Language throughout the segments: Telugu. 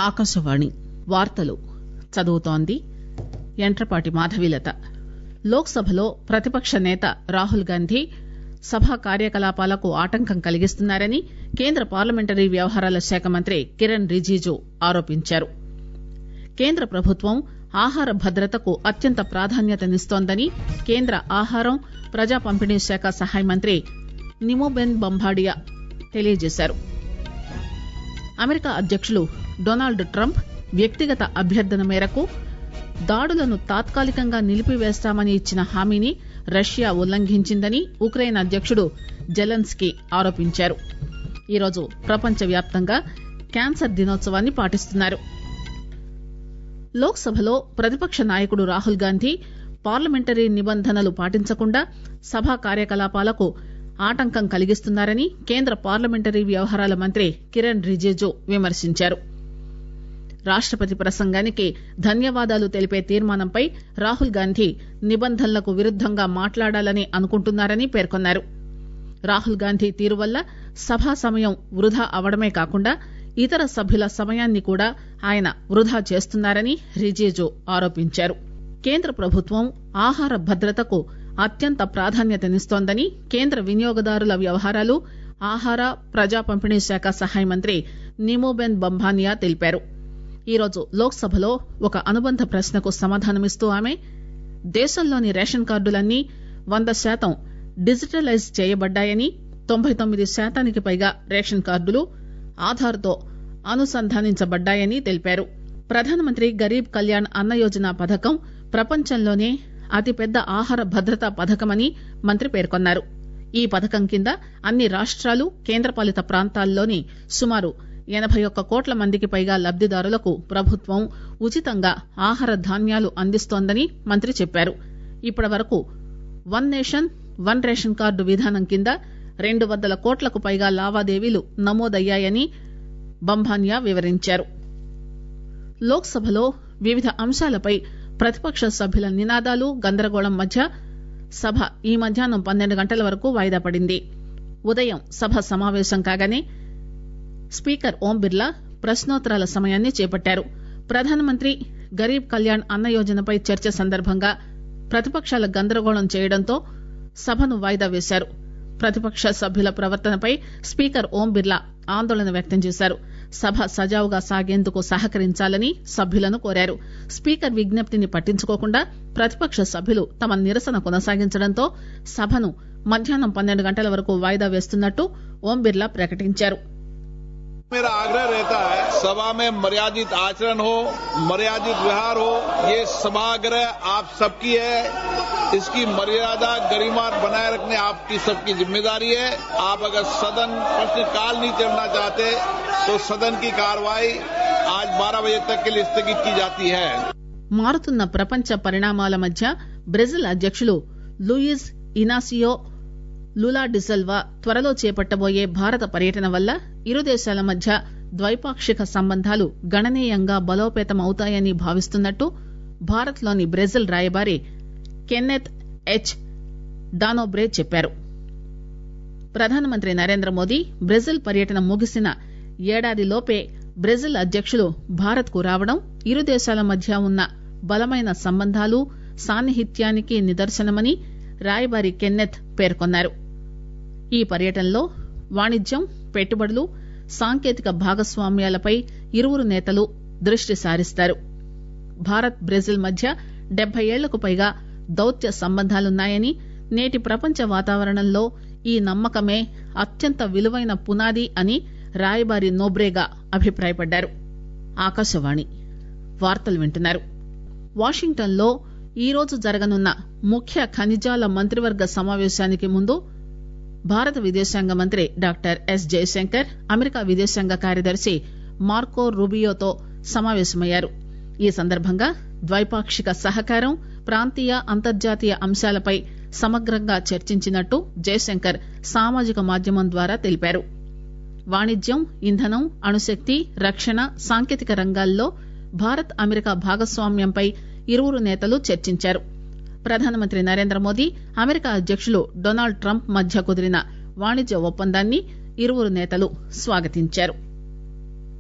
ఆకాశవాణి వార్తలు చదువుతోంది యంట్రపాటి మాధవీలత లోక్ సభలో ప్రతిపక్ష నేత రాహుల్ గాంధీ సభా కార్యకలాపాలకు ఆటంకం కలిగిస్తున్నారని కేంద్ర పార్లమెంటరీ వ్యవహారాల శాఖ మంత్రి కిరణ్ రిజిజు ఆరోపించారు కేంద్ర ప్రభుత్వం ఆహార భద్రతకు అత్యంత ప్రాధాన్యతనిస్తోందని కేంద్ర ఆహారం ప్రజా పంపిణీ శాఖ సహాయ మంత్రి నిమోబెన్ బంబాడియా తెలియజేశారు అమెరికా అధ్యకులు డొనాల్డ్ ట్రంప్ వ్యక్తిగత అభ్యర్థన మేరకు దాడులను తాత్కాలికంగా నిలిపివేస్తామని ఇచ్చిన హామీని రష్యా ఉల్లంఘించిందని ఉక్రెయిన్ అధ్యకుడు జెలెన్స్కీ ఆరోపించారు ఈరోజు ప్రపంచవ్యాప్తంగా క్యాన్సర్ దినోత్సవాన్ని పాటిస్తున్నారు లోక్ సభలో ప్రతిపక్ష నాయకుడు రాహుల్ గాంధీ పార్లమెంటరీ నిబంధనలు పాటించకుండా సభా కార్యకలాపాలకు ఆటంకం కలిగిస్తున్నారని కేంద్ర పార్లమెంటరీ వ్యవహారాల మంత్రి కిరణ్ రిజిజు విమర్శించారు రాష్టపతి ప్రసంగానికి ధన్యవాదాలు తెలిపే తీర్మానంపై రాహుల్ గాంధీ నిబంధనలకు విరుద్దంగా మాట్లాడాలని అనుకుంటున్నారని పేర్కొన్నారు రాహుల్ గాంధీ తీరు వల్ల సభా సమయం వృధా అవడమే కాకుండా ఇతర సభ్యుల సమయాన్ని కూడా ఆయన వృధా చేస్తున్నారని రిజిజు ఆరోపించారు కేంద్ర ప్రభుత్వం ఆహార భద్రతకు అత్యంత ప్రాధాన్యతనిస్తోందని కేంద్ర వినియోగదారుల వ్యవహారాలు ఆహార ప్రజా పంపిణీ శాఖ సహాయ మంత్రి నిమోబెన్ బంబానియా తెలిపారు ఈరోజు లోక్ సభలో ఒక అనుబంధ ప్రశ్నకు సమాధానమిస్తూ ఆమె దేశంలోని రేషన్ కార్డులన్నీ వంద శాతం డిజిటలైజ్ చేయబడ్డాయని తొంభై తొమ్మిది శాతానికి పైగా రేషన్ కార్డులు ఆధార్తో అనుసంధానించబడ్డాయని తెలిపారు ప్రధానమంత్రి గరీబ్ కళ్యాణ్ అన్న యోజన పథకం ప్రపంచంలోనే అతిపెద్ద ఆహార భద్రతా పథకమని మంత్రి పేర్కొన్నారు ఈ పథకం కింద అన్ని రాష్టాలు కేంద్రపాలిత ప్రాంతాల్లోని సుమారు ఎనబై ఒక్క కోట్ల మందికి పైగా లబ్దిదారులకు ప్రభుత్వం ఉచితంగా ఆహార ధాన్యాలు అందిస్తోందని మంత్రి చెప్పారు ఇప్పటి వరకు one nation one ration card విధానం కింద రెండు వందల కోట్లకు పైగా లావాదేవీలు నమోదయ్యాయని బంబానియా వివరించారు లోక్ సభలో వివిధ అంశాలపై ప్రతిపక్ష సభ్యుల నినాదాలు గందరగోళం మధ్య సభ ఈ మధ్యాహ్నం పన్నెండు గంటల వరకు వాయిదా పడింది ఉదయం సభ సమావేశం కాగానే స్పీకర్ ఓం బిర్లా ప్రశ్నోత్తరాల సమయాన్ని చేపట్టారు ప్రధానమంత్రి గరీబ్ కళ్యాణ్ అన్న యోజనపై చర్చ సందర్భంగా ప్రతిపక్షాల గందరగోళం చేయడంతో సభను వాయిదా వేశారు ప్రతిపక్ష సభ్యుల ప్రవర్తనపై స్పీకర్ ఓం బిర్లా ఆందోళన వ్యక్తం చేశారు సభ సజావుగా సాగేందుకు సహకరించాలని సభ్యులను కోరారు స్పీకర్ విజ్ఞప్తిని పట్టించుకోకుండా ప్రతిపక్ష సభ్యులు తమ నిరసన కొనసాగించడంతో సభను మధ్యాహ్నం పన్నెండు గంటల వరకు వాయిదా వేస్తున్నట్టు ఓం బిర్లా ప్రకటించారు मेरा आग्रह रहता है सभा में मर्यादित आचरण हो मर्यादित व्यवहार हो ये सभाग्रह आप सबकी है इसकी मर्यादा गरिमा बनाए रखने आपकी सबकी जिम्मेदारी है आप अगर सदन प्रश्नकाल नहीं चलना चाहते तो सदन की कार्रवाई आज 12 बजे तक के लिए स्थगित की जाती है మారుతున్న ప్రపంచ పరిణామాల మధ్య బ్రెజిల్ అధ్యకులు లూయిజ్ ఇనాసియో లులా డిసెల్వా త్వరలో చేపట్టబోయే భారత పర్యటన వల్ల ఇరు దేశాల మధ్య ద్వైపాక్షిక సంబంధాలు గణనీయంగా బలోపేతం అవుతాయని భావిస్తున్నట్టు భారత్ లోని బ్రెజిల్ రాయబారి కెన్నెత్ హెచ్ డానోబ్రే చెప్పారు ప్రధానమంత్రి నరేంద్ర మోదీ బ్రెజిల్ పర్యటన ముగిసిన ఏడాదిలోపే బ్రెజిల్ అధ్యకులు భారత్ కు రావడం ఇరు దేశాల మధ్య ఉన్న బలమైన సంబంధాలు సాన్నిహిత్యానికి నిదర్శనమని రాయబారి కెన్నెత్ పేర్కొన్నారు ఈ పర్యటనలో వాణిజ్యం పెట్టుబడులు సాంకేతిక భాగస్వామ్యాలపై ఇరువురు నేతలు దృష్టి సారిస్తారు భారత్ బ్రెజిల్ మధ్య డెబ్బై ఏళ్లకు పైగా దౌత్య సంబంధాలున్నాయని నేటి ప్రపంచ వాతావరణంలో ఈ నమ్మకమే అత్యంత విలువైన పునాది అని రాయబారి నోబ్రేగా అభిప్రాయపడ్డారు ఆకాశవాణి వార్తలు వింటున్నారు వాషింగ్టన్ లో ఈరోజు జరగనున్న ముఖ్య ఖనిజాల మంత్రివర్గ సమావేశానికి ముందు భారత విదేశాంగ మంత్రి డాక్టర్ ఎస్ జయశంకర్ అమెరికా విదేశాంగ కార్యదర్శి మార్కో రూబియోతో సమావేశమయ్యారు ఈ సందర్భంగా ద్వైపాక్షిక సహకారం ప్రాంతీయ అంతర్జాతీయ అంశాలపై సమగ్రంగా చర్చించినట్టు జయశంకర్ సామాజిక మాధ్యమం ద్వారా తెలిపారు వాణిజ్యం ఇంధనం అణుశక్తి రక్షణ సాంకేతిక రంగాల్లో భారత్ అమెరికా భాగస్వామ్యంపై ఇరువురు నేతలు చర్చించారు ప్రధానమంత్రి నరేంద్ర మోదీ అమెరికా అధ్యకులు డొనాల్డ్ ట్రంప్ మధ్య కుదిరిన వాణిజ్య ఒప్పందాన్ని ఇరువురు నేతలు స్వాగతించారు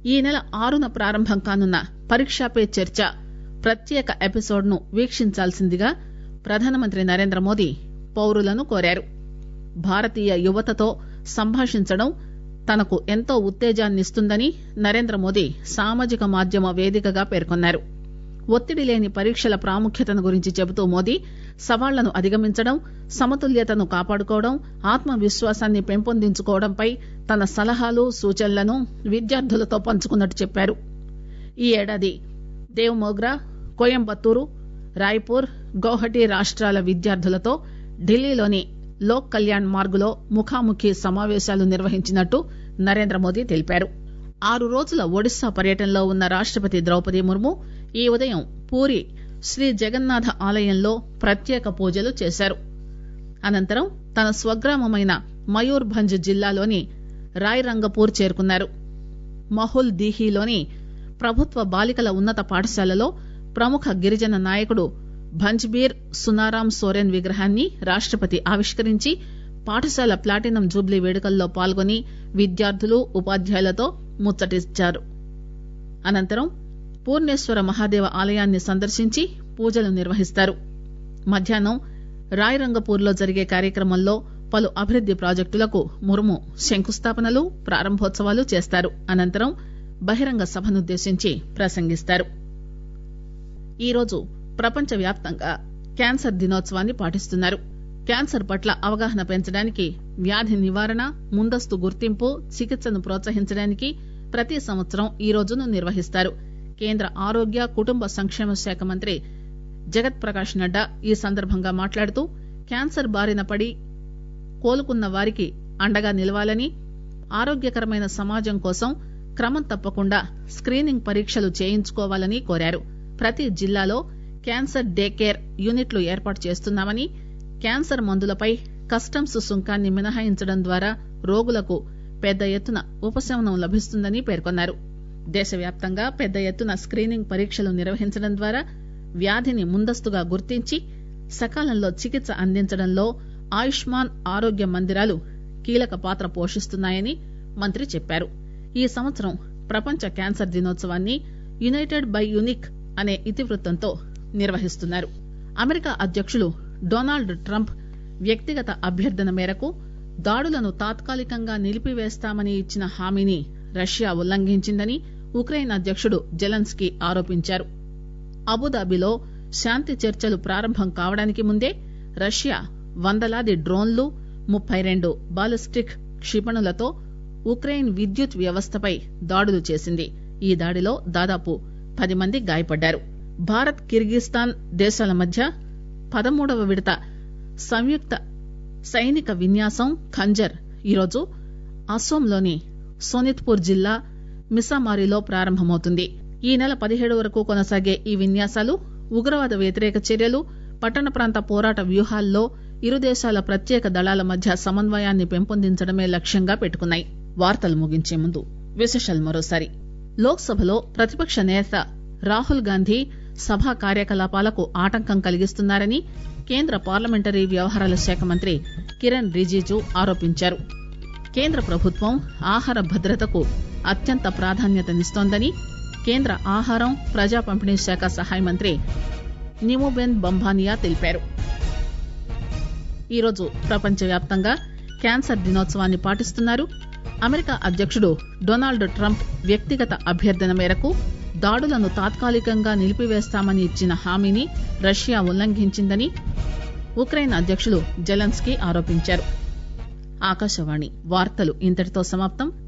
ఈ నెల ఆరున ప్రారంభం కానున్న పరీక్షా పే చర్చ ప్రత్యేక ఎపిసోడ్ ను వీక్షించాల్సిందిగా ప్రధానమంత్రి నరేంద్ర మోదీ పౌరులను కోరారు భారతీయ యువతతో సంభాషించడం తనకు ఎంతో ఉత్తేజాన్నిస్తుందని నరేంద్ర మోదీ సామాజిక మాధ్యమ వేదికగా పేర్కొన్నారు ఒత్తిడి లేని పరీక్షల ప్రాముఖ్యతను గురించి చెబుతూ మోదీ సవాళ్లను అధిగమించడం సమతుల్యతను కాపాడుకోవడం ఆత్మవిశ్వాసాన్ని పెంపొందించుకోవడంపై తన సలహాలు సూచనలను విద్యార్థులతో పంచుకున్నట్టు చెప్పారు ఈ ఏడాది దేవ్మోగ్రా కోయంబత్తూరు రాయ్పూర్ గౌహటి రాష్ట్రాల విద్యార్థులతో ఢిల్లీలోని లోక్ కళ్యాణ్ మార్గులో ముఖాముఖి సమావేశాలు నిర్వహించినట్టు నరేంద్ర మోదీ తెలిపారు ఆరు రోజుల ఒడిశా పర్యటనలో ఉన్న రాష్టపతి ద్రౌపది ముర్ము ఈ ఉదయం పూరి శ్రీ జగన్నాథ ఆలయంలో ప్రత్యేక పూజలు చేశారు అనంతరం తన స్వగ్రామమైన మయూర్భంజ్ జిల్లాలోని రాయ్రంగపూర్ చేరుకున్నారు మహుల్ దీహీలోని ప్రభుత్వ బాలికల ఉన్నత పాఠశాలలో ప్రముఖ గిరిజన నాయకుడు భంజ్బీర్ సునారాం సోరెన్ విగ్రహాన్ని రాష్టపతి ఆవిష్కరించి పాఠశాల ప్లాటినం జూబ్లీ వేడుకల్లో పాల్గొని విద్యార్థులు ఉపాధ్యాయులతో ముచ్చటించారు అనంతరం పూర్ణేశ్వర మహాదేవ ఆలయాన్ని సందర్శించి పూజలు నిర్వహిస్తారు మధ్యాహ్నం రాయరంగపూర్లో జరిగే కార్యక్రమంలో పలు అభివృద్ది ప్రాజెక్టులకు ముర్ము శంకుస్థాపనలు ప్రారంభోత్సవాలు చేస్తారు అనంతరం బహిరంగ సభనుద్దేశించి ప్రసంగిస్తారు ఈరోజు ప్రపంచవ్యాప్తంగా క్యాన్సర్ దినోత్సవాన్ని పాటిస్తున్నారు క్యాన్సర్ పట్ల అవగాహన పెంచడానికి వ్యాధి నివారణ ముందస్తు గుర్తింపు చికిత్సను ప్రోత్సహించడానికి ప్రతి సంవత్సరం ఈ రోజును నిర్వహిస్తారు కేంద్ర ఆరోగ్య కుటుంబ సంక్షేమ శాఖ మంత్రి జగత్ ప్రకాష్ నడ్డా ఈ సందర్భంగా మాట్లాడుతూ క్యాన్సర్ బారిన పడి కోలుకున్న వారికి అండగా నిలవాలని ఆరోగ్యకరమైన సమాజం కోసం క్రమం తప్పకుండా స్క్రీనింగ్ పరీక్షలు చేయించుకోవాలని కోరారు ప్రతి జిల్లాలో క్యాన్సర్ డే కేర్ యూనిట్లు ఏర్పాటు చేస్తున్నామని క్యాన్సర్ మందులపై కస్టమ్స్ సుంకాన్ని మినహాయించడం ద్వారా రోగులకు పెద్ద ఎత్తున ఉపశమనం లభిస్తుందని పేర్కొన్నారు దేశవ్యాప్తంగా పెద్ద ఎత్తున స్క్రీనింగ్ పరీక్షలు నిర్వహించడం ద్వారా వ్యాధిని ముందస్తుగా గుర్తించి సకాలంలో చికిత్స అందించడంలో ఆయుష్మాన్ ఆరోగ్య మందిరాలు కీలక పాత్ర పోషిస్తున్నాయని మంత్రి చెప్పారు ఈ సంవత్సరం ప్రపంచ క్యాన్సర్ దినోత్సవాన్ని యునైటెడ్ బై యునిక్ అనే ఇతివృత్తంతో నిర్వహిస్తున్నారు అమెరికా అధ్యకులు డొనాల్డ్ ట్రంప్ వ్యక్తిగత అభ్యర్థన మేరకు దాడులను తాత్కాలికంగా నిలిపివేస్తామని ఇచ్చిన హామీని రష్యా ఉల్లంఘించిందని ఉక్రెయిన్ అధ్యకుడు జెలెన్స్కీ ఆరోపించారు అబుదాబిలో శాంతి చర్చలు ప్రారంభం కావడానికి ముందే రష్యా వందలాది డ్రోన్లు ముప్పై రెండు బాలిస్టిక్ క్షిపణులతో ఉక్రెయిన్ విద్యుత్ వ్యవస్థపై దాడులు చేసింది ఈ దాడిలో దాదాపు పది మంది గాయపడ్డారు భారత్ కిర్గిస్తాన్ దేశాల మధ్య పదమూడవ విడత సంయుక్త సైనిక విన్యాసం ఖంజర్ ఈరోజు అస్సోంలోని సోనిత్పూర్ జిల్లా మిసామారిలో ప్రారంభమవుతుంది ఈ నెల పదిహేడు వరకు కొనసాగే ఈ విన్యాసాలు ఉగ్రవాద వ్యతిరేక చర్యలు పట్టణ ప్రాంత పోరాట వ్యూహాల్లో ఇరు దేశాల ప్రత్యేక దళాల మధ్య సమన్వయాన్ని పెంపొందించడమే లక్ష్యంగా పెట్టుకున్నాయి వార్తలు ముగించే ముందు విశేషాలు మరోసారి లోక్ సభలో ప్రతిపక్ష నేత రాహుల్ గాంధీ సభా కార్యకలాపాలకు ఆటంకం కలిగిస్తున్నారని కేంద్ర పార్లమెంటరీ వ్యవహారాల శాఖ మంత్రి కిరణ్ రిజిజు ఆరోపించారు కేంద్ర ప్రభుత్వం ఆహార భద్రతకు అత్యంత ప్రాధాన్యతనిస్తోందని కేంద్ర ఆహారం ప్రజా పంపిణీ శాఖ సహాయ మంత్రి నిమోబెన్ బంబానియా తెలిపారు ఈరోజు ప్రపంచవ్యాప్తంగా క్యాన్సర్ దినోత్సవాన్ని పాటిస్తున్నారు అమెరికా అధ్యకుడు డొనాల్డ్ ట్రంప్ వ్యక్తిగత అభ్యర్థన మేరకు దాడులను తాత్కాలికంగా నిలిపివేస్తామని ఇచ్చిన హామీని రష్యా ఉల్లంఘించిందని ఉక్రెయిన్ అధ్యకులు జెలెన్స్కీ ఆరోపించారు ఆకాశవాణి వార్తలు ఇంతటితో సమాప్తం